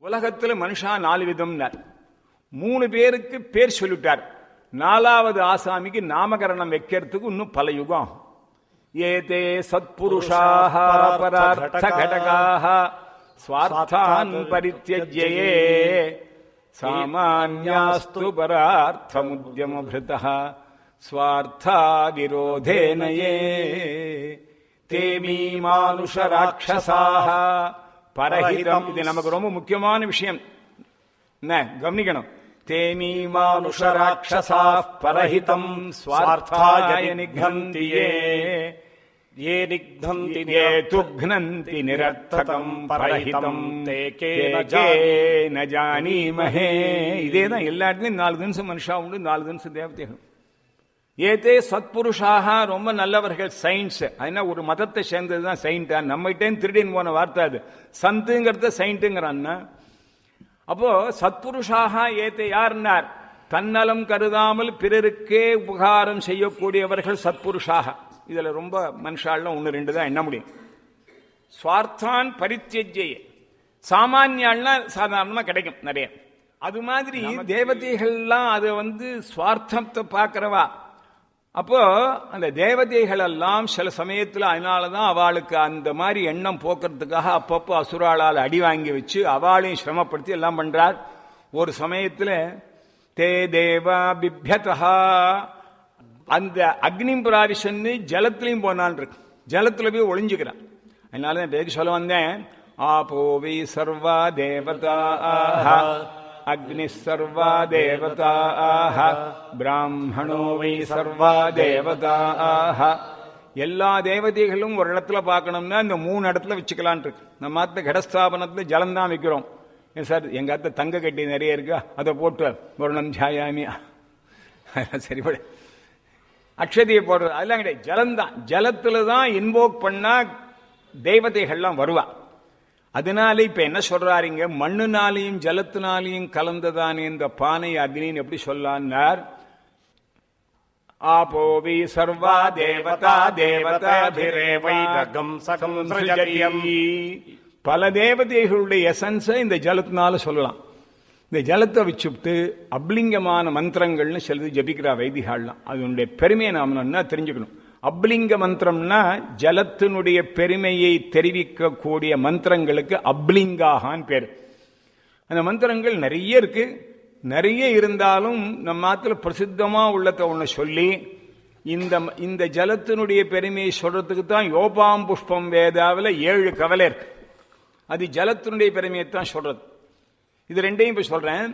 உலகத்துல மனுஷா நாலு விதம்னார் மூணு பேருக்கு பேர் சொல்லிட்டார் நாலாவது ஆசாமிக்கு நாமகரணம் வைக்கிறதுக்கு இன்னும் பல யுகம் ஆகும். ஏதே சத்புருஷாக பரார்த்த கடகாக ஸ்வார்த்தான் பரித்தியஜ்யே சாமான்யாஸ்து பரார்த்தமுத்யமபிருதः ஸ்வார்த்தா விரோதேன ये தே மீமானுஷ ராட்சசாக பரஹிதம் இது நமக்கு ரொம்ப முக்கியமான விஷயம் என்ன கவனிக்கணும் தேமீ மானுஷ ராட்சசா பரஹிதம் ஸ்வார்த்தாய நிகந்தி ஏ ये निघ्नन्ति ये तुघ्नन्ति நிரர்த்தகம் பரஹிதம் தே கே கே ந ஜானீமஹே இதே தான் எல்லா இடத்துலயும் நாலு தினசம் மனுஷா உண்டு நாலு தினசம் தேவதைகள் ஏதே சத்புருஷாக ரொம்ப நல்லவர்கள் சயின்ஸ் அதனால ஒரு மதத்தை சேர்ந்தது தான் சயின்டா நம்மகிட்டே திருடின்னு போன வார்த்தை அது சந்துங்கிறத சயின்ட்டுங்கிறான்னா அப்போ சத்புருஷாக ஏத்த யார்னார் தன்னலம் கருதாமல் பிறருக்கே உபகாரம் செய்யக்கூடியவர்கள் சத்புருஷாக இதுல ரொம்ப மனுஷாலாம் ஒன்று ரெண்டு தான் எண்ண முடியும் ஸ்வார்த்தான் பரித்தியஜ்ய சாமானியாள்னா சாதாரணமா கிடைக்கும் நிறைய அது மாதிரி தேவதைகள்லாம் அது வந்து சுவார்த்தத்தை பார்க்கறவா அப்போ அந்த தேவதைகள் எல்லாம் சில சமயத்துல அதனாலதான் அவளுக்கு அந்த மாதிரி எண்ணம் போக்குறதுக்காக அப்பப்போ அசுராளால் அடி வாங்கி வச்சு அவளையும் சிரமப்படுத்தி எல்லாம் பண்றார் ஒரு சமயத்துல தே தேவா பிப்யதா அந்த அக்னி பிராவிஷன்னு ஜலத்திலையும் போனான் இருக்கு ஜலத்துல போய் ஒளிஞ்சுக்கிறான் அதனால தான் பேருக்கு சொல்ல வந்தேன் ஆபோவி சர்வா தேவதா அக்னி சர்வா தேவதா பிராமணோ வை சர்வா தேவதா எல்லா தேவதைகளும் ஒரு இடத்துல பார்க்கணும்னா இந்த மூணு இடத்துல வச்சுக்கலான் இருக்கு நம்ம ஆத்த கடஸ்தாபனத்துல ஜலம் தான் வைக்கிறோம் ஏன் சார் எங்க அத்தை தங்க கட்டி நிறைய இருக்கா அதை போட்டு வருணம் ஜாயாமி சரிபட அக்ஷதியை போடுறது அதெல்லாம் கிடையாது ஜலம்தான் ஜலத்துல தான் இன்வோக் பண்ணா தெய்வதைகள்லாம் வருவா அதனால இப்ப என்ன சொல்றாருங்க மண்ணுனாலையும் ஜலத்தினாலையும் கலந்ததானே இந்த பானை அக்னின்னு எப்படி சொல்லான்னார் ஆபோவி சர்வா தேவதா தேவதாபிரேவைரகம் சகம் சிருஜதி. பல தேவதைகளுடைய எசன்ஸை இந்த ஜலத்தினால சொல்லலாம் இந்த ஜலத்தை வச்சுட்டு அப்லிங்கமான மந்திரங்கள்னு சிலது ஜபிக்கிறா வைதிகாலாம் அதனுடைய பெருமையை நாம் நல்லா தெரிஞ்சுக்கணும் அப்லிங்க மந்திரம்னா ஜலத்தினுடைய பெருமையை தெரிவிக்கக்கூடிய மந்திரங்களுக்கு அப்லிங்காகான்னு பேர் அந்த மந்திரங்கள் நிறைய இருக்கு நிறைய இருந்தாலும் நம்ம ஆத்துல பிரசித்தமா உள்ளத ஒண்ணு சொல்லி இந்த இந்த ஜலத்தினுடைய பெருமையை சொல்றதுக்கு தான் யோபாம் புஷ்பம் வேதாவில் ஏழு கவலை இருக்கு அது ஜலத்தினுடைய பெருமையை தான் சொல்றது இது ரெண்டையும் இப்ப சொல்றேன்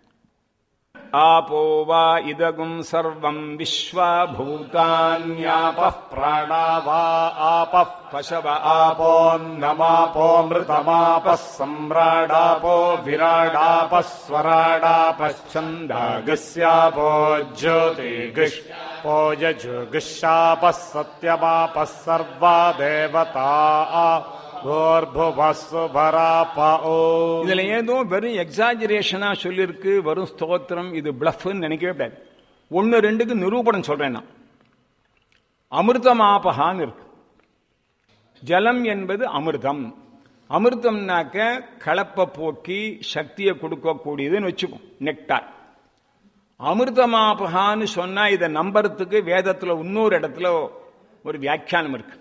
ஆபோ வா இதகும் சர்வம் விஸ்வா பூதான்யாப प्राणा वा आपः பசவ आपोन्नमापोऽमृतमापः सम्राडापो विराडापः स्वराडापश्चन्दागस्यापो ज्योतिर्गुष्पो यजुगुशापः सत्यमापः सर्वा देवता भूर्भुवः सुभरापओ இதுல ஏதோ வெறும் எக்ஸாஜரேஷனா சொல்லிருக்கு வெறும் ஸ்தோத்திரம் இது பிளஃப்னு நினைக்கவே கூடாது ஒன்னு ரெண்டுக்கு நிரூபணம் சொல்றேன் நான் அமிர்தமாபகான்னு இருக்கு ஜலம் என்பது அமிர்தம் அமிர்தம்னாக்க கலப்பை போக்கி சக்தியை கொடுக்கக்கூடியதுன்னு வச்சுப்போம் நெக்டார் அமிர்தமாபகான்னு சொன்னா இதை நம்புறதுக்கு வேதத்துல இன்னொரு இடத்துல ஒரு வியாக்கியானம் இருக்கு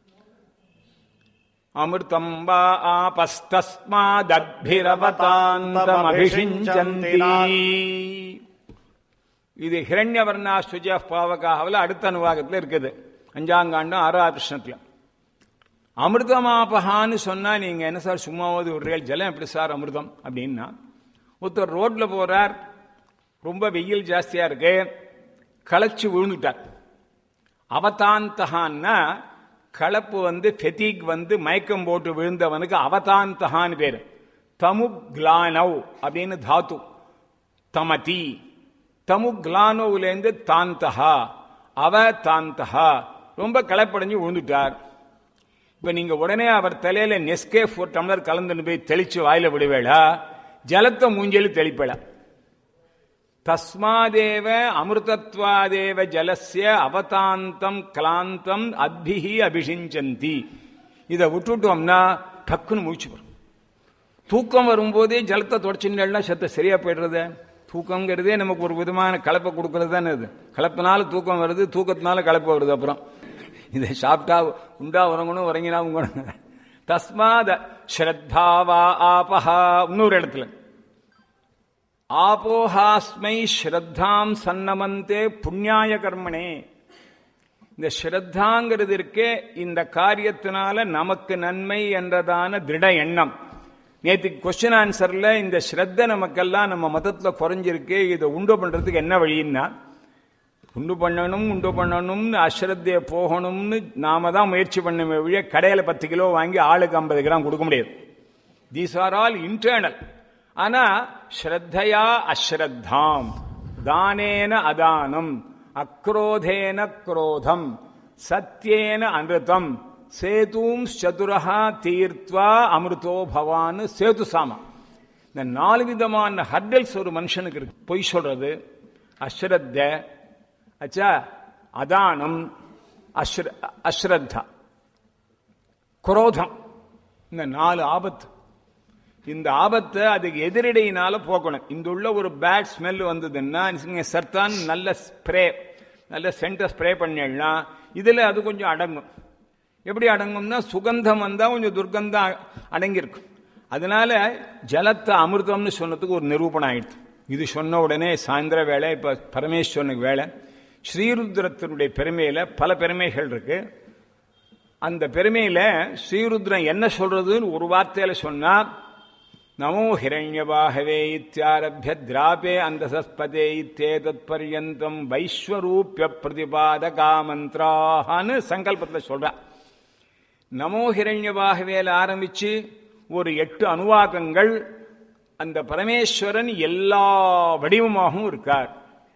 அமிர்தம் வா ஆபஸ்தஸ்மாதத்பிரவதாந்தமபிஷிஞ்சந்தி இது ஹிரண்யவர்ணா சுஜ பாவகாவில் அடுத்த அனுவாகத்தில் இருக்குது அஞ்சாங்காண்டம் ஆறாவது பிரஷ்னத்துல அமிர்தமாபகான்னு சொன்னா நீங்க என்ன சார் சும்மாவது விடுறீர்கள் ஜலம் எப்படி சார் அமிர்தம் அப்படின்னா ஒருத்தர் ரோட்ல போறார் ரொம்ப வெயில் ஜாஸ்தியா இருக்கு களைச்சு விழுந்துட்டார் அவதாந்தகான்னா கலப்பு வந்து ஃபெத்திக் வந்து மயக்கம் போட்டு விழுந்தவனுக்கு அவதாந்தகான்னு பேரு தமுக்லானவ் அப்படின்னு தாத்து தமதி தமுக்லானோவிலேருந்து தாந்தகா அவ தாந்தகா ரொம்ப களைப்படைஞ்சு விழுந்துட்டார் இப்ப நீங்க உடனே அவர் தலையில நெஸ்கே ஒரு டம்ளர் கலந்துன்னு போய் தெளிச்சு வாயில விடுவேளா ஜலத்தை மூஞ்சலி தெளிப்பேளா தஸ்மாதேவ அமிர்தத்வாதேவ ஜலஸ்ய அவதாந்தம் கிளாந்தம் அத்பிஹி அபிஷிஞ்சந்தி இதை விட்டுட்டோம்னா டக்குன்னு மூச்சு வரும் தூக்கம் வரும்போதே ஜலத்தை தொடச்சுன்னா செத்த சரியா போயிடுறது தூக்கங்கிறதே நமக்கு ஒரு விதமான கலப்பை கொடுக்கறது தானே அது கலப்பினால தூக்கம் வருது தூக்கத்தினால கலப்பு வருது அப்புறம் இதை சாப்பிட்டா உண்டா உறங்கணும் உறங்கினா உங்கணும் தஸ்மாத ஸ்ரத்தாவா ஆபஹா இன்னொரு இடத்துல ஆபோஹாஸ்மை ஸ்ரத்தாம் சன்னமந்தே புண்ணியாய கர்மனே இந்த ஸ்ரத்தாங்கிறது இருக்கே இந்த காரியத்தினால நமக்கு நன்மை என்றதான திருட எண்ணம் நேற்று கொஸ்டின் ஆன்சர்ல இந்த ஸ்ரத்த நமக்கெல்லாம் நம்ம மதத்துல குறைஞ்சிருக்கு இதை உண்டு பண்றதுக்கு என்ன வழின்னா உண்டு பண்ணணும் உண்டு பண்ணணும்னு அஸ்ரத்தைய போகணும்னு நாம தான் முயற்சி பண்ண வழிய கடையில பத்து கிலோ வாங்கி ஆளுக்கு ஐம்பது கிராம் கொடுக்க முடியாது தீஸ் ஆர் ஆல் இன்டர்னல் ஆனா ஸ்ரத்தையா அஸ்ரத்தாம் தானேன அதானம் அக்ரோதேன குரோதம் சத்தியேன அமிர்தம் சேதும் சதுரஹா தீர்த்வா அமிர்தோ பவான் சேது சாமா இந்த நாலு விதமான ஹர்டல்ஸ் ஒரு மனுஷனுக்கு இருக்கு பொய் சொல்றது அஸ்ரத்த அச்சா அதானம் அஸ்ர அஸ்ரத்தா குரோதம் இந்த நாலு ஆபத்து இந்த ஆபத்தை அதுக்கு எதிரடையினால போக்கணும் இந்த உள்ள ஒரு பேட் ஸ்மெல் வந்ததுன்னா நீங்க சர்தான் நல்ல ஸ்ப்ரே நல்ல சென்டை ஸ்ப்ரே பண்ணிடலாம் இதுல அது கொஞ்சம் அடங்கும் எப்படி அடங்கும்னா சுகந்தம் வந்தா கொஞ்சம் துர்கந்தம் அடங்கியிருக்கும் அதனால ஜலத்தை அமிர்தம்னு சொன்னதுக்கு ஒரு நிரூபணம் ஆயிடுது இது சொன்ன உடனே சாயந்தர வேலை இப்ப பரமேஸ்வரனுக்கு வேலை ஸ்ரீருத்ரத்தினுடைய பெருமையில பல பெருமைகள் இருக்கு அந்த பெருமையில ஸ்ரீருத்ரன் என்ன சொல்றதுன்னு ஒரு வார்த்தையில சொன்னா நமோ ஹிரண்யவாகவே இத்தியாரபிய திராபே அந்தசஸ்பதே இத்தேதத் பர்யந்தம் வைஸ்வரூபிய பிரதிபாத காமந்திரான்னு சங்கல்பத்தில் சொல்ற நமோ ஹிரண்யவாகவேல ஆரம்பிச்சு ஒரு எட்டு அனுவாகங்கள் அந்த பரமேஸ்வரன் எல்லா வடிவமாகவும் இருக்கார்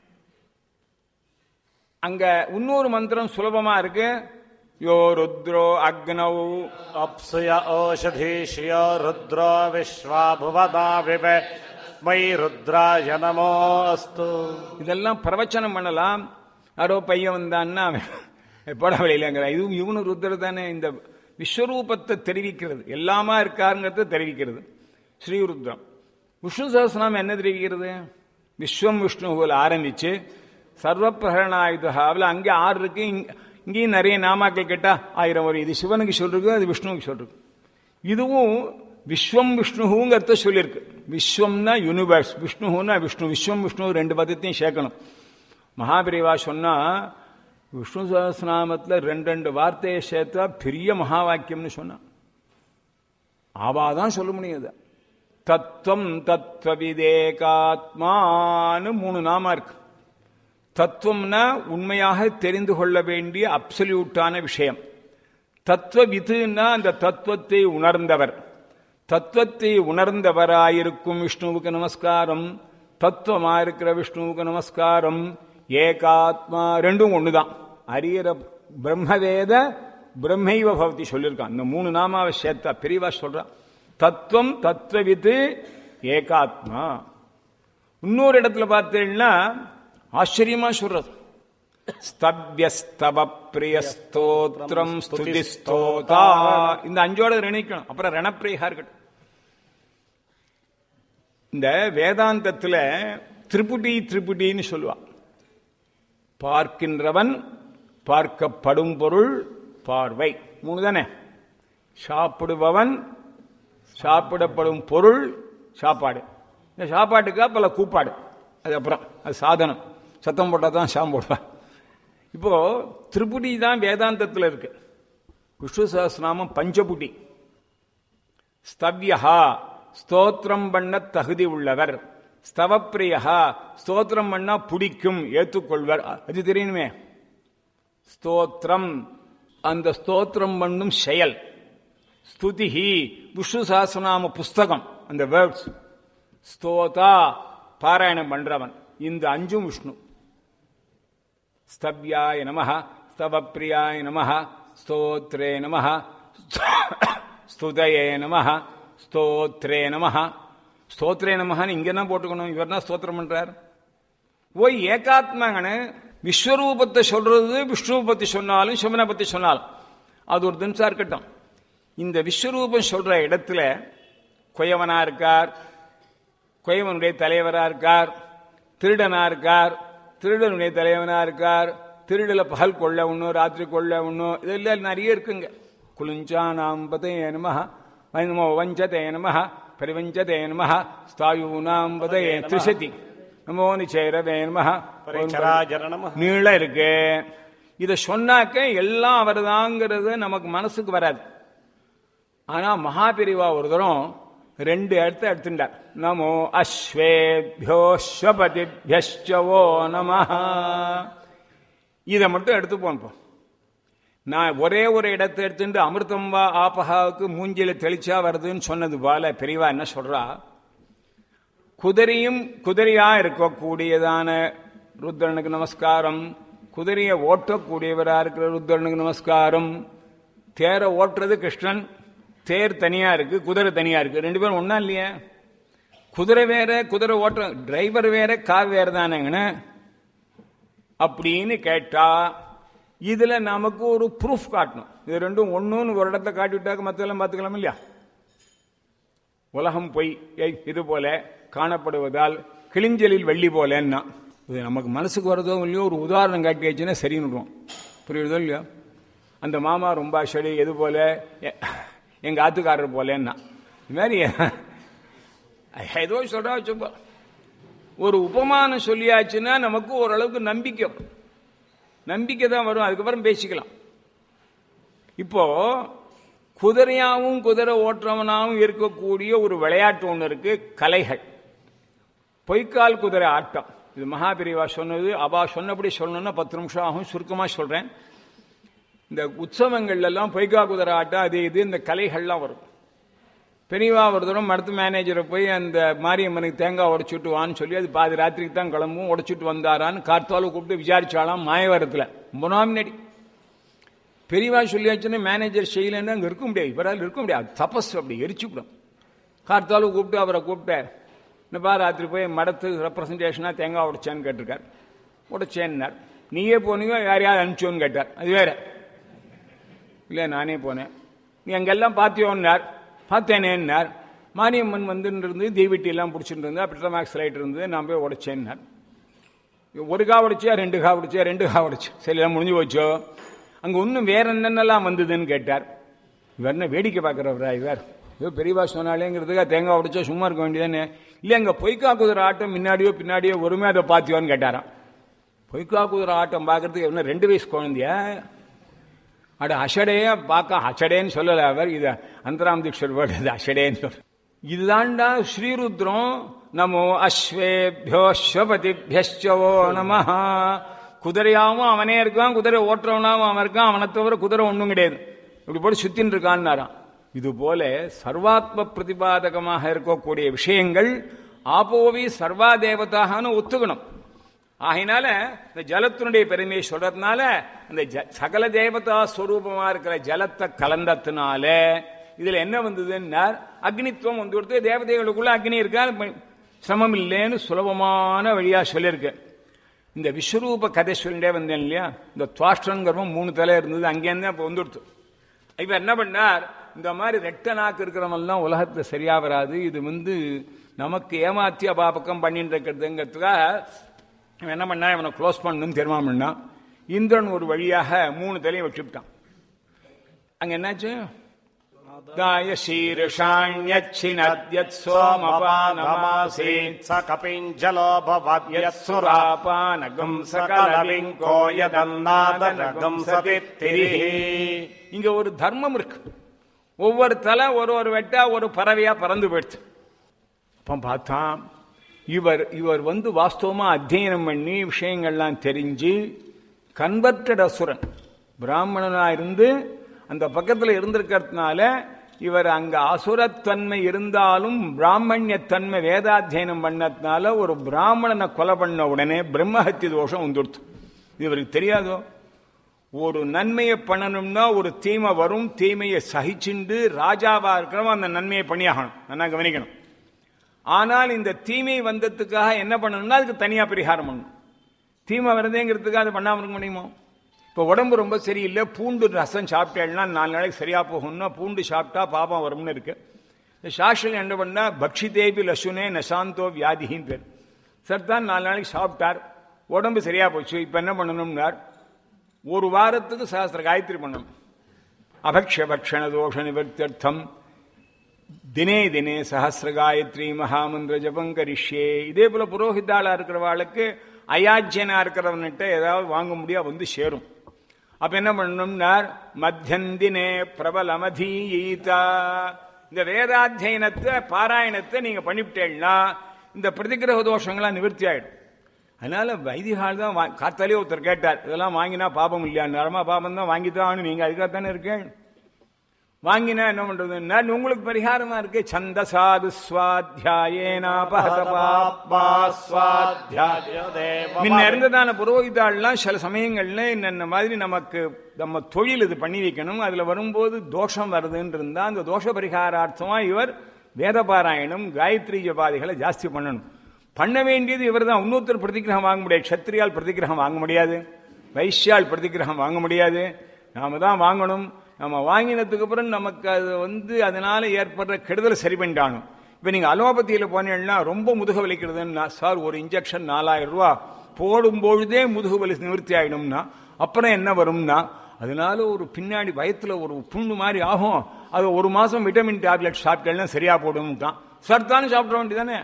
அங்க இன்னொரு மந்திரம் சுலபமா இருக்கு யோ ருத்ரோ அக்னௌ अप्सुय ओषधीष्यो रुद्रो विश्वा भुवदा विवे मयि रुद्राय नमोऽस्तु இதெல்லாம் பிரவச்சனம் பண்ணலாம் யாரோ பையன் வந்தான்னா போட வழியிலங்கிற இதுவும் இவனு ருத்ர தானே இந்த விஸ்வரூபத்தை தெரிவிக்கிறது எல்லாமா இருக்காருங்கிறத தெரிவிக்கிறது ஸ்ரீருத்ரம் விஷ்ணு சகசிரநாமம் என்ன தெரிவிக்கிறது விஸ்வம் விஷ்ணு போல ஆரம்பிச்சு சர்வ பிரகரணாயுதாவில் அங்கே ஆறு இருக்கு இங்க- இங்கேயும் நிறைய நாமாக்கள் கேட்டா ஆயிரம் வரும் இது சிவனுக்கு சொல்றது அது விஷ்ணுவுக்கு சொல்றது இதுவும் விஸ்வம் விஷ்ணுங்கிறத சொல்லியிருக்கு விஸ்வம்னா யூனிவர்ஸ் விஷ்ணுன்னா விஷ்ணு விஸ்வம் விஷ்ணு ரெண்டு பதத்தையும் சேர்க்கணும் மகாபிரிவா சொன்னா விஷ்ணு சகஸ்நாமத்துல ரெண்டு ரெண்டு வார்த்தையை சேர்த்தா பெரிய மகா வாக்கியம்னு சொன்னா ஆவாதான் சொல்ல முடியாது தத்துவம் தத்துவவிதேகாத்மான்னு மூணு நாமா இருக்கு தத்துவம்னா உண்மையாக தெரிந்து கொள்ள வேண்டிய அப்சல்யூட்டான விஷயம் தத்துவவிதுன்னா அந்த தத்துவத்தை உணர்ந்தவர் தத்துவத்தை உணர்ந்தவராயிருக்கும் விஷ்ணுவுக்கு நமஸ்காரம் தத்துவமா இருக்கிற விஷ்ணுவுக்கு நமஸ்காரம் ஏகாத்மா ரெண்டும் ஒண்ணுதான் அரியற பிரம்மவேத பிரம்மைவ பவதி சொல்லியிருக்கான் இந்த மூணு நாமாவை சேர்த்தா பெரியவா சொல்றா தத்துவம் தத்துவவித்து ஏகாத்மா இன்னொரு இடத்துல பார்த்தீங்கன்னா ஆச்சரியமா சொல்றது ஸ்தவ்யஸ்தவ பிரிய ஸ்தோத்திரம் ஸ்துதி ஸ்தோதா இந்த அஞ்சோட நினைக்கணும் அப்புறம் ரணப்பிரியா இருக்கட்டும் இந்த வேதாந்தத்துல திரிபுடி திரிபுடின்னு சொல்லுவா பார்க்கின்றவன் பார்க்கப்படும் பொருள் பார்வை மூணு தானே சாப்பிடுபவன் சாப்பிடப்படும் பொருள் சாப்பாடு இந்த சாப்பாட்டுக்கா பல கூப்பாடு அது அப்புறம் அது சாதனம் சத்தம் போட்டால் தான் சாம் போடுவான் இப்போ திரிபுடி தான் வேதாந்தத்தில் இருக்கு விஷ்ணு சகஸ்நாமம் பஞ்சபுடி ஸ்தவ்யா ஸ்தோத்திரம் பண்ண தகுதி உள்ளவர் ஸ்தவப்பிரியா ஸ்தோத்திரம் பண்ணா பிடிக்கும் ஏற்றுக்கொள்வர் அது தெரியணுமே ஸ்தோத்திரம் அந்த ஸ்தோத்திரம் பண்ணும் செயல் ஸ்துதிஹி விஷ்ணு சஹஸ்ரநாம புஸ்தகம் அந்த வேர்ட்ஸ் ஸ்தோதா பாராயணம் பண்றவன் இந்த அஞ்சும் விஷ்ணு ஸ்தவ்யாய நம ஸ்தவப்பிரியாய நம ஸ்தோத்ரே நம ஸ்துதயே நம ஸ்தோத்ரே நம ஸ்தோத்ரே நமஹன்னு இங்க என்ன போட்டுக்கணும் இவர் தான் ஸ்தோத்திரம் பண்றார் ஓய் ஏகாத்மாங்கன்னு விஸ்வரூபத்தை சொல்றது விஷ்ணுவை பத்தி சொன்னாலும் சிவனை பத்தி சொன்னாலும் அது ஒரு தினசா இருக்கட்டும் இந்த விஸ்வரூபம் சொல்ற இடத்துல கொயவனா இருக்கார் கொயவனுடைய தலைவரா இருக்கார் திருடனா இருக்கார் திருடனுடைய தலைவனா இருக்கார் திருடல பகல் கொள்ள ஒண்ணும் ராத்திரி கொள்ள ஒண்ணும் இதெல்லாம் நிறைய இருக்குங்க குலுஞ்சானாம் பதே நம நமோ வஞ்சதே நம பரிவஞ்சதே நம ஸ்தாயூனாம் பதே திரிசதி நமோ நிச்சேரவே நம பரிச்சராஜர நம நீள இருக்கு இத சொன்னாக்க எல்லாம் அவர்தாங்கிறது நமக்கு மனசுக்கு வராது ஆனா மகாபிரிவா ஒரு தரம் ரெண்டு இடத்த எடுத்துட்டார் நமோ அஸ்வேபியோஸ்வபதிபியோ நம இதை மட்டும் எடுத்து போன்போம் நான் ஒரே ஒரு இடத்தை எடுத்துட்டு அமிர்தம் வா ஆபகாவுக்கு மூஞ்சில தெளிச்சா வருதுன்னு சொன்னது போல பெரியவா என்ன சொல்றா குதிரையும் குதிரையா இருக்கக்கூடியதான ருத்ரனுக்கு நமஸ்காரம் குதிரையை ஓட்டக்கூடியவரா இருக்கிற ருத்ரனுக்கு நமஸ்காரம் தேரை ஓட்டுறது கிருஷ்ணன் தேர் தனியா இருக்கு குதிரை தனியா இருக்கு ரெண்டு பேரும் ஒன்னா இல்லையா குதிரை வேற குதிரை ஓட்டுற டிரைவர் வேற கார் வேற தானேங்கன்னு அப்படின்னு கேட்டா இதுல நமக்கு ஒரு ப்ரூஃப் காட்டணும் இது ரெண்டும் ஒண்ணுன்னு ஒரு இடத்துல காட்டிவிட்டாக்க மத்தெல்லாம் பார்த்துக்கலாம் இல்லையா உலகம் பொய் ஏய், இது போல காணப்படுவதால் கிளிஞ்சலில் வெள்ளி போலன்னா இது நமக்கு மனசுக்கு வரதோ இல்லையோ ஒரு உதாரணம் காட்டி வச்சுன்னா சரின்னு விடுவோம் புரியுறதோ இல்லையோ அந்த மாமா ரொம்ப செடி எது போல எ- எங்க ஆத்துக்காரர் போலன்னா இது மாதிரி ஏதோ சொல்றா வச்சுப்போ ஒரு உபமானம் சொல்லியாச்சுன்னா நமக்கு ஓரளவுக்கு நம்பிக்கை வரும். நம்பிக்கை தான் வரும் அதுக்கப்புறம் பேசிக்கலாம் இப்போ குதிரையாவும் குதிரை ஓட்டுறவனாவும் இருக்கக்கூடிய ஒரு விளையாட்டு ஒன்று இருக்கு கலைகள் பொய்க்கால் குதிரை ஆட்டம் இது மகாபிரிவா சொன்னது அவா சொன்னபடி சொல்லணும்னா பத்து நிமிஷம் ஆகும் சுருக்கமா சொல்றேன் இந்த உற்சவங்கள்ல எல்லாம் பொய்க்கா குதிரை ஆட்டம் அது இது இந்த கலைகள்லாம் வரும் பெரியவா ஒரு தூரம் மடத்து மேனேஜரை போய் அந்த மாரியம்மனுக்கு தேங்காய் உடைச்சுட்டு வான்னு சொல்லி அது பாதி ராத்திரிக்கு தான் கிளம்பும் உடைச்சுட்டு வந்தாரான்னு கார்த்தால கூப்பிட்டு விசாரிச்சாலாம் மாயவரத்தில் ரொம்ப நாள் முன்னாடி பெரியவா சொல்லியாச்சுன்னா மேனேஜர் செய்யலைன்னா அங்கே இருக்க முடியாது இவரால் இருக்க முடியாது தபஸ் அப்படி எரிச்சுவிடும் கார்த்தால கூப்பிட்டு அவரை கூப்பிட்டேன் என்னப்பா ராத்திரி போய் மடத்து ரெப்ரசன்டேஷனாக தேங்காய் உடைச்சான்னு கேட்டிருக்கார் உடைச்சேன்னார் நீயே போனீங்க யாரையாவது அனுப்பிச்சோன்னு கேட்டார் அது வேற இல்லை நானே போனேன் நீ அங்கெல்லாம் பார்த்தியோன்னார் பார்த்தேனேன்னார் மாரியம்மன் வந்துன்னு இருந்து தீவெட்டி எல்லாம் பிடிச்சிட்டு இருந்தா பெட்ரோமேக்ஸ் லைட் இருந்தது நான் போய் உடைச்சேன்னார் ஒரு கா உடைச்சியா ரெண்டு கா உடைச்சியா ரெண்டு கா உடைச்சு சரி எல்லாம் முடிஞ்சு போச்சோ அங்க இன்னும் வேற என்னென்னலாம் வந்ததுன்னு கேட்டார் இவர் என்ன வேடிக்கை பார்க்குறவரா இவர் ஏதோ பெரியவா சொன்னாலேங்கிறதுக்காக தேங்காய் உடைச்சா சும்மா இருக்க வேண்டியதானே இல்லை அங்க பொய்க்கா குதிரை ஆட்டம் முன்னாடியோ பின்னாடியோ ஒருமே அதை பார்த்தியோன்னு கேட்டாராம் பொய்க்கா குதிரை ஆட்டம் பார்க்கறதுக்கு என்ன ரெண்டு வயசு குழந்தையா அட அஷடேய பார்க்க அஷடேன்னு சொல்லல அவர் இது அந்தராம் தீட்சர் வேர்டு இது அஷடேன்னு சொல்ற இதுதான்டா ஸ்ரீருத்ரம் நமோ அஸ்வேபியோஸ்வபதிபியோ நம குதிரையாவும் அவனே இருக்கான் குதிரை ஓட்டுறவனாவும் அவன் இருக்கான் அவனை தவிர குதிரை ஒண்ணும் கிடையாது இப்படி போட்டு சுத்தின்னு இருக்கான்னாராம் இது போல சர்வாத்ம பிரதிபாதகமாக இருக்கக்கூடிய விஷயங்கள் ஆபோவி சர்வா தேவதாகனு ஒத்துக்கணும் ஆகையினால இந்த ஜலத்தினுடைய பெருமையை சொல்றதுனால அந்த ஜ- சகல தேவதா ஸ்வரூபமா இருக்கிற ஜலத்தை கலந்ததுனால இதுல என்ன வந்ததுன்னா அக்னித்துவம் வந்து கொடுத்து தேவதைகளுக்குள்ள அக்னி இருக்கா ப- சிரமம் இல்லைன்னு சுலபமான வழியா சொல்லியிருக்கு இந்த விஸ்வரூப கதை சொல்லிட்டே வந்தேன் இல்லையா இந்த துவாஷ்டங்கிறவன் மூணு தலை இருந்தது அங்கேருந்து அப்போ வந்துடுத்து இப்ப என்ன பண்ணார் இந்த மாதிரி ரெட்ட நாக்கு இருக்கிறவங்கெல்லாம் உலகத்துல சரியா வராது இது வந்து நமக்கு ஏமாத்தி அபாபக்கம் பண்ணிட்டு இருக்கிறதுங்கிறதுக்காக இவன் என்ன பண்ணா இவனை க்ளோஸ் பண்ணணும்னு தீர்மானம் பண்ணான் இந்திரன் ஒரு வழியாக மூணு தலையும் வச்சுவிட்டான் அங்க என்னாச்சு தாய சீருஷாண்யச்சினத்யத் சோமபானமாசீத் स कपिञ्जलो भवद्यत्सुरा யத்சுராபானகம் सकलविङ्को यदन्नादनगं सतित्तिरिः இங்க ஒரு தர்மம் இருக்கு ஒவ்வொரு தலை ஒரு ஒரு வெட்டா ஒரு பறவையா பறந்து போயிடுச்சு அப்ப பார்த்தான் இவர் இவர் வந்து வாஸ்தவமா அத்தியனம் பண்ணி விஷயங்கள்லாம் தெரிஞ்சு கன்வெர்டட் அசுரன் பிராமணனா இருந்து அந்த பக்கத்துல இருந்திருக்கிறதுனால இவர் அங்க அசுரத்தன்மை இருந்தாலும் பிராமணியத்தன்மை வேதாத்தியனம் பண்ணதுனால ஒரு பிராமணனை கொலை பண்ண உடனே பிரம்மஹத்தி தோஷம் வந்துடுத்து இது இவருக்கு தெரியாதோ ஒரு நன்மையை பண்ணணும்னா ஒரு தீமை வரும் தீமையை சகிச்சுண்டு ராஜாவா இருக்கிறவன் அந்த நன்மையை பண்ணியாகணும் நல்லா கவனிக்கணும் ஆனால் இந்த தீமை வந்ததுக்காக என்ன பண்ணணும்னா அதுக்கு தனியா பரிகாரம் பண்ணணும் தீமை வருதேங்கிறதுக்காக அதை பண்ணாம இருக்க முடியுமோ இப்போ உடம்பு ரொம்ப சரியில்லை பூண்டு ரசம் சாப்பிட்டேன்னா நாலு நாளைக்கு சரியா போகும்னா பூண்டு சாப்பிட்டா பாபம் வரும்னு இருக்கு இந்த சாஸ்திரம் என்ன பண்ணா பக்ஷிதேபி லசுனே நசாந்தோ வியாதின்னு பேர் சர்தான் நாலு நாளைக்கு சாப்பிட்டார் உடம்பு சரியா போச்சு இப்ப என்ன பண்ணணும்னார் ஒரு வாரத்துக்கு சஹஸ்திர காயத்ரி பண்ணணும் அபக்ஷ பக்ஷண தோஷ நிவர்த்தியர்த்தம் தினே தினே சஹஸ்ர காயத்ரி மகாமந்திர ஜபம் கரிஷ்யே இதே போல புரோஹிதாளா இருக்கிறவாளுக்கு அயாஜ்யனா இருக்கிறவன்கிட்ட ஏதாவது வாங்க முடியா வந்து சேரும் அப்ப என்ன பண்ணணும்னார் மத்தியந்தினே பிரபலமதீயீதா இந்த வேதாத்தியனத்தை பாராயணத்தை நீங்க பண்ணிவிட்டேன்னா இந்த பிரதிகிரக தோஷங்கள்லாம் நிவர்த்தி ஆயிடும் அதனால வைதிகால் தான் வா- காத்தாலே ஒருத்தர் கேட்டார் இதெல்லாம் வாங்கினா பாபம் இல்லையா நரமா பாபம் தான் வாங்கித்தான் ஆகணும் நீங்க அதுக்காகத்தானே இருக்கேன் வாங்கினா என்ன பண்றதுன்னா உங்களுக்கு பரிகாரமா இருக்கு சந்தசாது சுவாத்தியாயேனாபஹத பாப்பா முன்ன இருந்ததான புரோகிதாள்லாம் சில சமயங்கள்ல இந்த மாதிரி நமக்கு நம்ம தொழில் இது பண்ணி வைக்கணும் அதுல வரும்போது தோஷம் வருதுன்னு இருந்தா அந்த தோஷ பரிகாரார்த்தமா இவர் வேதபாராயணம் காயத்ரி ஜபாதிகளை ஜாஸ்தி பண்ணணும் பண்ண வேண்டியது இவர் தான் இன்னொருத்தர் பிரதிகிரகம் வாங்க முடியாது க்ஷத்ரியால் பிரதிகிரகம் வாங்க முடியாது வைஷ்யால் பிரதிகிரகம் வாங்க முடியாது நாம தான் வாங்கணும் நம்ம வாங்கினதுக்கு அப்புறம் நமக்கு அது வந்து அதனால ஏற்படுற கெடுதலை சரி பண்ணிட்டானும் இப்ப நீங்க அலோபதியில போனீங்கன்னா ரொம்ப முதுகு வலிக்கிறதுன்னா சார் ஒரு இன்ஜெக்ஷன் நாலாயிரம் ரூபாய் போடும் பொழுதே முதுகு வலி நிவர்த்தி ஆயிடும்னா அப்புறம் என்ன வரும்னா அதனால ஒரு பின்னாடி வயத்துல ஒரு புண்ணு மாதிரி ஆகும் அது ஒரு மாசம் விட்டமின் டேப்லெட் சாப்பிட்டேன்னா சரியா போடும்ட்டான் சர்த்தானு சாப்பிட வேண்டியதானே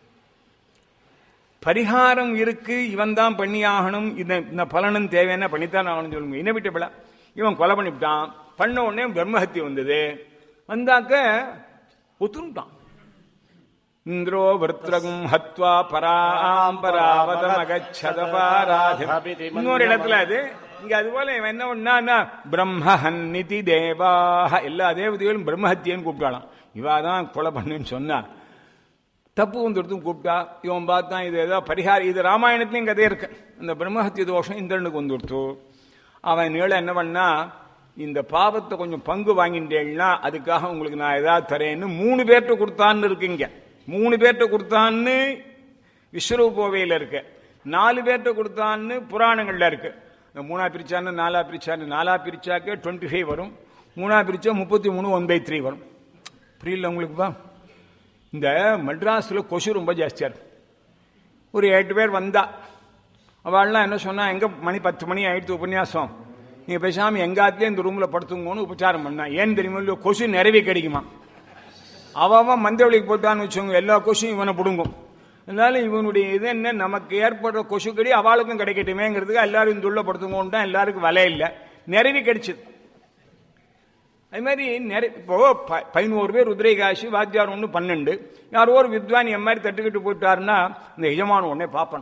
பரிகாரம் இருக்கு இவன் தான் பண்ணி ஆகணும் இந்த இந்த பலனும் தேவையான பண்ணித்தான் ஆகணும் சொல்லுங்க இனவிட்டபிளா இவன் கொலை பண்ணிவிட்டான் பண்ண உடனே பிரம்மஹத்தி வந்தது வந்தாக்க ஒத்துட்டான் இந்திரோ விருத்ரகும் ஹத்வா பராம்பராவதமகச்சதபாராதி இன்னொரு இடத்துல அது இங்க அது போல இவன் என்ன பண்ணா பிரம்மஹன்னிதி தேவாக எல்லா தேவதைகளும் பிரம்மஹத்தியன்னு கூப்பிட்டாலாம் இவாதான் கொலை பண்ணுன்னு சொன்னா தப்பு வந்துடுத்தும் கூப்பிட்டா இவன் பார்த்தான் இது ஏதோ பரிகாரம் இது ராமாயணத்துலயும் கதை இருக்கு இந்த பிரம்மஹத்திய தோஷம் இந்திரனுக்கு வந்துடுத்து அவன் நீள என்ன பண்ணா இந்த பாவத்தை கொஞ்சம் பங்கு வாங்கிட்டேன்னா அதுக்காக உங்களுக்கு நான் ஏதாவது தரேன்னு மூணு பேர்ட்ட கொடுத்தான்னு இருக்குங்க மூணு பேர்ட்ட கொடுத்தான்னு விஸ்வரூபோவையில் இருக்கு நாலு பேர்ட்ட கொடுத்தான்னு புராணங்கள்ல இருக்கு இந்த மூணா பிரிச்சான்னு நாலா பிரிச்சான்னு நாலா பிரிச்சாக்க டுவெண்ட்டி ஃபைவ் வரும் மூணா பிரிச்சா முப்பத்தி மூணு ஒன் பை த்ரீ வரும் புரியல உங்களுக்குப்பா இந்த மெட்ராஸ்ல கொசு ரொம்ப ஜாஸ்தியா இருக்கு ஒரு எட்டு பேர் வந்தா அவள்லாம் என்ன சொன்னா எங்க மணி பத்து மணி ஆயிடுத்து உபன்யாசம் நீங்க பேசாம எங்காத்திலே இந்த ரூம்ல படுத்துங்கன்னு உபச்சாரம் பண்ணா ஏன் தெரியுமா இல்லையோ கொசு நிறைவே கிடைக்குமா அவன் அவன் மந்தவெளிக்கு போட்டான்னு வச்சுக்கோங்க எல்லா கொசும் இவனை பிடுங்கும் அதனால இவனுடைய இது என்ன நமக்கு ஏற்படுற கொசு கடி அவளுக்கும் கிடைக்கட்டுமேங்கிறதுக்கு எல்லாரும் இந்த உள்ள படுத்துங்கோன்னு எல்லாருக்கும் வலை இல்லை நிறைவே கிடைச்சது அது மாதிரி நிறைய இப்போ ப- பதினோரு பேர் உதிரைகாசி வாத்தியார் ஒன்று பன்னெண்டு யாரோ ஒரு வித்வான் என் மாதிரி தட்டுக்கிட்டு போயிட்டாருன்னா இந்த எஜமான உடனே பார்ப்பேன்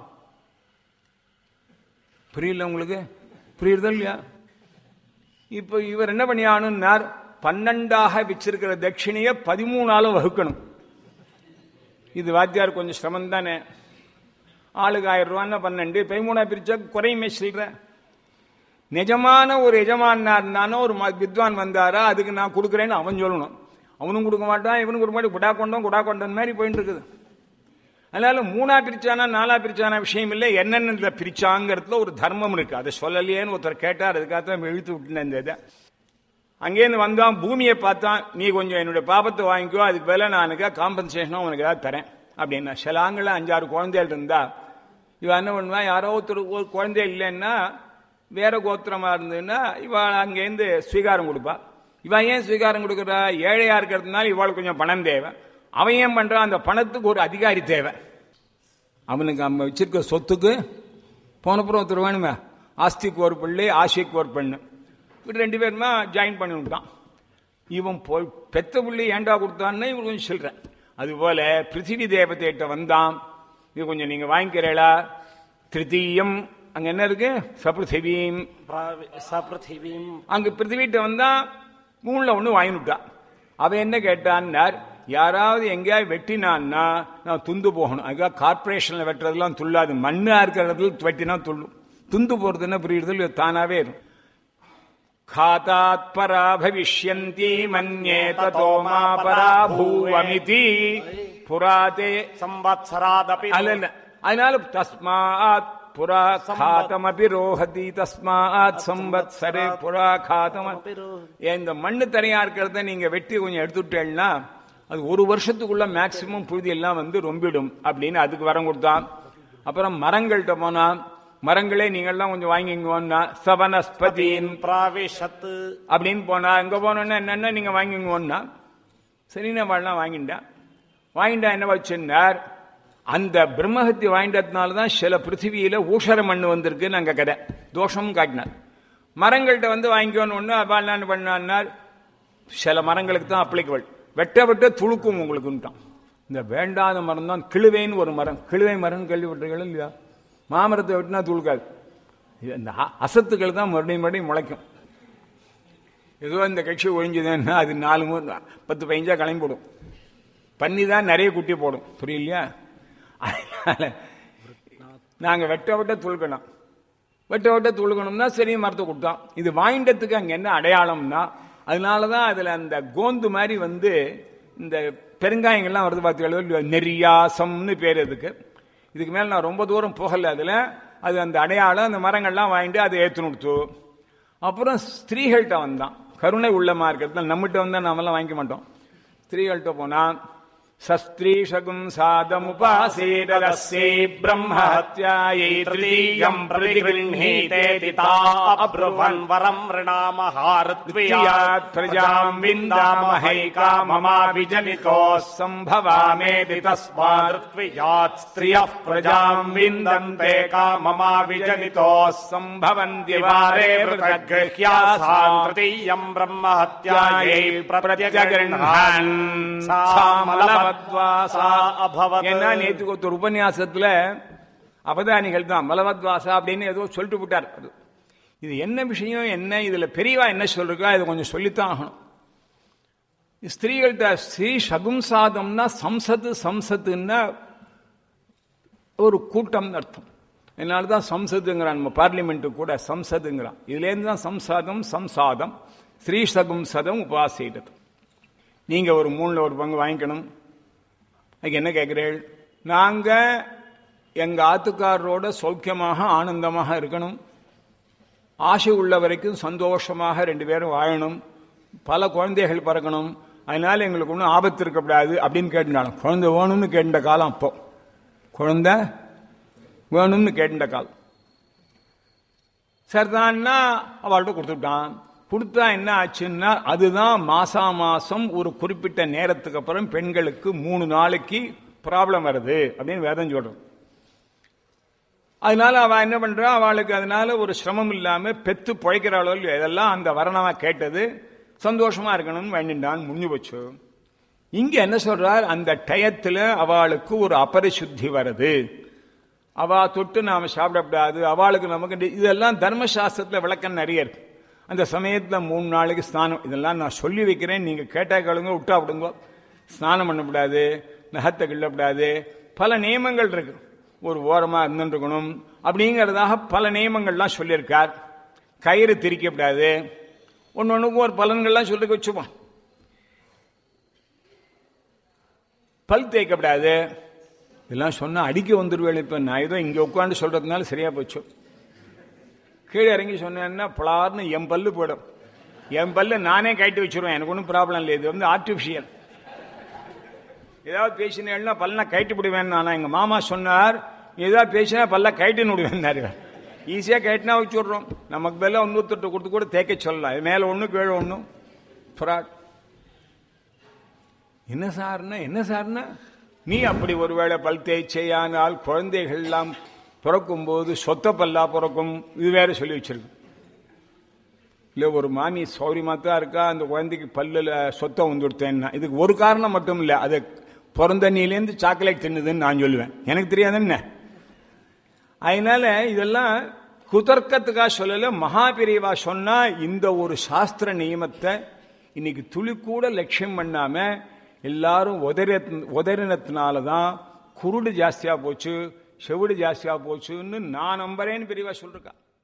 புரியல உங்களுக்கு புரியுறதா இல்லையா இப்போ இவர் என்ன பண்ணியானுன்னார் பன்னெண்டாக வச்சிருக்கிற தட்சிணையை பதிமூணாலும் வகுக்கணும் இது வாத்தியார் கொஞ்சம் சிரமம் தானே ஆளுக்கு ஆயிரம் ரூபான்னா பன்னெண்டு பதிமூணா பிரிச்சா குறையுமே சொல்றேன் நிஜமான ஒரு எஜமானா இருந்தானோ ஒரு ம- வித்வான் வந்தாரா அதுக்கு நான் கொடுக்குறேன்னு அவன் சொல்லணும் அவனும் கொடுக்க மாட்டான் இவனும் கொடுக்க மாட்டான் குடா கொண்டோம் குடா கொண்டோம் மாதிரி போயிட்டு இருக்குது அதனால மூணா பிரிச்சானா நாலா பிரிச்சானா விஷயம் இல்லை என்னென்ன பிரிச்சாங்கிறதுல ஒரு தர்மம் இருக்கு அதை சொல்லலையேன்னு ஒருத்தர் கேட்டார் அதுக்காக இழுத்து விட்டுனேன் இந்த இதை அங்கேருந்து வந்தான் பூமியை பார்த்தான் நீ கொஞ்சம் என்னுடைய பாபத்தை வாங்கிக்கோ அதுக்கு பதிலா நான் எனக்கு காம்பன்சேஷனும் உனக்கு ஏதாவது தரேன் அப்படின்னா சில ஆண்கள் அஞ்சாறு குழந்தைகள் இருந்தா இவன் என்ன பண்ணுவான் யாரோ ஒருத்தர் ஒரு குழந்தை இல்லைன்னா வேற கோத்திரமா இருந்ததுன்னா இவள் அங்கேருந்து ஸ்வீகாரம் கொடுப்பா இவன் ஏன் ஸ்வீகாரம் கொடுக்குறா ஏழையா இருக்கிறதுனால இவாளுக்கு கொஞ்சம் பணம் தேவை அவன் ஏன் பண்றான் அந்த பணத்துக்கு ஒரு அதிகாரி தேவை அவனுக்கு நம்ம வச்சிருக்க சொத்துக்கு போனப்புறம் ஒருத்தர் வேணுமே ஆஸ்திக்கு ஒரு பிள்ளை ஆசைக்கு ஒரு பெண்ணு இப்படி ரெண்டு பேருமா ஜாயின் பண்ணி விட்டான் இவன் போய் பெத்த பிள்ளை ஏண்டா கொடுத்தான்னு இவன் கொஞ்சம் சொல்றேன் அதுபோல பிருத்திவி தேவதைகிட்ட வந்தான் இது கொஞ்சம் நீங்க வாங்கிக்கிறீங்களா திருத்தீயம் அங்க என்ன இருக்கு சப்ருதிவீம் சபிருத்திவீம் அங்க பிருத்திவிட்ட வந்தா மூணுல ஒண்ணு வாங்கிவிட்டான் அவன் என்ன கேட்டான்னார் யாராவது எங்கேயாவது வெட்டினான்னா நான் துந்து போகணும் அதுக்காக கார்பரேஷன்ல வெட்டுறதெல்லாம் துள்ளாது மண்ணா இருக்கிற இடத்துல வெட்டினா துள்ளும் துந்து போறது என்ன புரியுறது இல்லையோ தானாவே இருக்கும் खातात् परा भविष्यन्ति मन्ये ततो मा परा भूवमिति पुराते சம்வத்சராதபி அல்ல அதனால தஸ்மாத் புரா காத்தமபி ரோஹதி தஸ்மாத் சம்பத்சரே புரா காத்தம் இந்த மண்ணு தனியா இருக்கிறத நீங்க வெட்டி கொஞ்சம் எடுத்துட்டேன்னா அது ஒரு வருஷத்துக்குள்ள மேக்சிமம் புழுதி எல்லாம் வந்து ரொம்பிடும் அப்படின்னு அதுக்கு வரம் கொடுத்தான் அப்புறம் மரங்கள்கிட்ட போனா மரங்களே நீங்கள்லாம் கொஞ்சம் வாங்கிங்கோன்னா சவனஸ்பதியின் பிராவிஷத் அப்படின்னு போனா எங்க போனோன்னா என்னென்ன நீங்க வாங்கிங்கோன்னா சரி நான் வாழலாம் வாங்கிட்டேன் வாங்கிட்டா என்ன வச்சுன்னார் அந்த பிரம்மஹத்தி வாங்கிட்டதுனால தான் சில பிருத்திவியில ஊஷர மண் வந்திருக்கு நாங்க கதை தோஷமும் காட்டினார் மரங்கள்கிட்ட வந்து வாங்கிக்கோன்னு ஒன்று அவள் என்ன பண்ணார் சில மரங்களுக்கு தான் அப்ளிகபிள் வெட்ட வெட்ட துளுக்கும் உங்களுக்குன்ட்டான் இந்த வேண்டாத மரம் தான் கிழுவைன்னு ஒரு மரம் கிழுவை மரம் கேள்விப்பட்டிருக்கீங்களா இல்லையா மாமரத்தை வெட்டினா துளுக்காது இது இந்த அ- அசத்துக்கள் தான் மறுபடியும் மறுபடியும் முளைக்கும் ஏதோ இந்த கட்சி ஒழிஞ்சுதுன்னா அது நாலு மூணு பத்து பதினஞ்சா கிளம்பிவிடும் பன்னி தான் நிறைய குட்டி போடும் புரியலையா அதனால நாங்க வெட்ட வெட்ட துளுக்கணும் வெட்ட வெட்ட துளுக்கணும்னா சரி மரத்தை கொடுத்தோம் இது வாங்கிட்டதுக்கு அங்க என்ன அடையாளம்னா அதனாலதான் அதுல அந்த கோந்து மாதிரி வந்து இந்த பெருங்காயங்கள்லாம் வருது பார்த்தீங்களோ நெறியாசம்னு பேர் இதுக்கு இதுக்கு மேல நான் ரொம்ப தூரம் போகல அதுல அது அந்த அடையாளம் அந்த மரங்கள்லாம் வாங்கிட்டு அதை ஏத்து கொடுத்து அப்புறம் ஸ்திரீகள்கிட்ட வந்தான் கருணை உள்ளமா இருக்கிறது நம்மகிட்ட வந்தா நாமெல்லாம் வாங்கிக்க மாட்டோம் ஸ்திரீகள்கிட்ட போனா சஸ்திரீஷகும் சாதமுபாசேதஸ்யை பிரம்மஹத்யாயை तृतीयम् प्रतिगृह्णीतेति ता अब्रुवन् वरम् ऋणामहारत्वियात् प्रजाम् विन्दामहैका ममाभिजनितोः सम्भवामेति तस्मात् ऋत्वियात् स्त्रियः प्रजाम् विन्दन्ते काममाविजनितोः सम्भवन्ति वारे वारे वृतगृह्यासाम् तृतीयम् ब्रह्महत्यायै प्रत्यगृह्णान् सा मलवद्वासा अभवत् ஏன்னா நேற்றுக்கு ஒருத்தர் உபன்யாசத்துல அவதானிகள் தான் மலவத்வாசா அப்படின்னு ஏதோ சொல்லிட்டு விட்டார் அது இது என்ன விஷயம் என்ன இதுல பெரியவா என்ன சொல்றா இதை கொஞ்சம் சொல்லித்தான் ஆகணும் ஸ்திரீகள்கிட்ட ஸ்ரீ சகும்சாதம்னா சம்சத்து சம்சத்துன்னா ஒரு கூட்டம் அர்த்தம் அதனாலதான் சம்சதுங்கிறான் நம்ம பார்லிமெண்ட் கூட சம்சதுங்கிறான் இதுல இருந்து தான் சம்சாதம் சம்சாதம் ஸ்ரீ சகும்சதம் உபாசிட்டது நீங்க ஒரு மூணுல ஒரு பங்கு வாங்கிக்கணும் அதுக்கு என்ன கேட்கிறீர்கள் நாங்க எங்க ஆத்துக்காரரோட சௌக்கியமாக ஆனந்தமாக இருக்கணும் ஆசை உள்ள வரைக்கும் சந்தோஷமாக ரெண்டு பேரும் வாழணும் பல குழந்தைகள் பிறக்கணும் அதனால எங்களுக்கு ஒன்றும் ஆபத்து இருக்கக்கூடாது அப்படின்னு கேட்டுனாலும் குழந்தை வேணும்னு கேட்ட காலம் அப்போ குழந்தை வேணும்னு கேட்ட காலம் சரிதான்னா அவள்கிட்ட கொடுத்துட்டான் கொடுத்தா என்ன ஆச்சுன்னா அதுதான் மாசா மாசம் ஒரு குறிப்பிட்ட நேரத்துக்கு அப்புறம் பெண்களுக்கு மூணு நாளைக்கு ப்ராப்ளம் வருது அப்படின்னு வேதம் சொல்றோம் அதனால அவ என்ன பண்றா அவளுக்கு அதனால ஒரு சிரமம் இல்லாம பெத்து பிழைக்கிறாளோ இல்லையோ இதெல்லாம் அந்த வரணமா கேட்டது சந்தோஷமா இருக்கணும்னு வேண்டின்றான் முடிஞ்சு போச்சு இங்க என்ன சொல்றார் அந்த டயத்துல அவளுக்கு ஒரு அபரிசுத்தி வருது அவ தொட்டு நாம சாப்பிடக்கூடாது அவளுக்கு நமக்கு டி- இதெல்லாம் தர்மசாஸ்திரத்துல விளக்கம் நிறைய இருக்கு அந்த சமயத்துல மூணு நாளைக்கு ஸ்நானம் இதெல்லாம் நான் சொல்லி வைக்கிறேன் நீங்க கேட்டா கேளுங்க விட்டா விடுங்க ஸ்நானம் பண்ணக்கூடாது நகத்தை கிள்ளக்கூடாது பல நியமங்கள் இருக்கு ஒரு ஓரமா இருந்துருக்கணும் அப்படிங்கறதாக பல நியமங்கள்லாம் சொல்லியிருக்கார் கயிறு திரிக்கப்படாது ஒன்னு ஒண்ணுக்கும் ஒரு பலன்கள்லாம் சொல்லி வச்சுப்போம் பல் தேய்க்கப்படாது இதெல்லாம் சொன்னா அடிக்க வந்துருவேன் இப்ப நான் ஏதோ இங்க உட்காந்து சொல்றதுனால சரியா போச்சு கீழே இறங்கி சொன்னேன்னா பலார்னு என் பல்லு போயிடும் என் பல்லு நானே கட்டி வச்சிருவேன் எனக்கு ஒன்றும் ப்ராப்ளம் இல்லை இது வந்து ஆர்டிபிஷியல் ஏதாவது பேசினேன்னா பல்ல கைட்டு விடுவேன் நான் எங்க மாமா சொன்னார் ஏதாவது பேசினா பல்ல கைட்டுன்னு விடுவேன்னாரு ஈஸியா கைட்டினா வச்சு விடுறோம் நமக்கு மேல ஒன்னூத்தெட்டு கொடுத்து கூட தேய்க்க சொல்லலாம் இது மேல ஒண்ணு கீழே ஒண்ணு ஃப்ராட் என்ன சார்னா என்ன சார்னா நீ அப்படி ஒருவேளை பல் தேய்ச்சையானால் குழந்தைகள் எல்லாம் பிறக்கும் போது சொத்த பல்லா பிறக்கும் இது வேற சொல்லி வச்சிருக்கு இல்ல ஒரு மாமி சௌரியமா தான் இருக்கா அந்த குழந்தைக்கு பல்லுல சொத்தம் வந்துடுத்தேன்னா இதுக்கு ஒரு காரணம் மட்டும் இல்ல அது பிறந்த நீலேருந்து சாக்லேட் தின்னுதுன்னு நான் சொல்லுவேன் எனக்கு தெரியாது என்ன அதனால இதெல்லாம் குதர்க்கத்துக்காக சொல்லல மகாபிரிவா சொன்னா இந்த ஒரு சாஸ்திர நியமத்தை இன்னைக்கு துளி கூட லட்சியம் பண்ணாம எல்லாரும் உதற உதறினத்தினால தான் குருடு ஜாஸ்தியா போச்சு செவிடு ஜாஸ்தியா போச்சுன்னு நான் நம்புறேன்னு பெரியவா சொல்லிருக்கா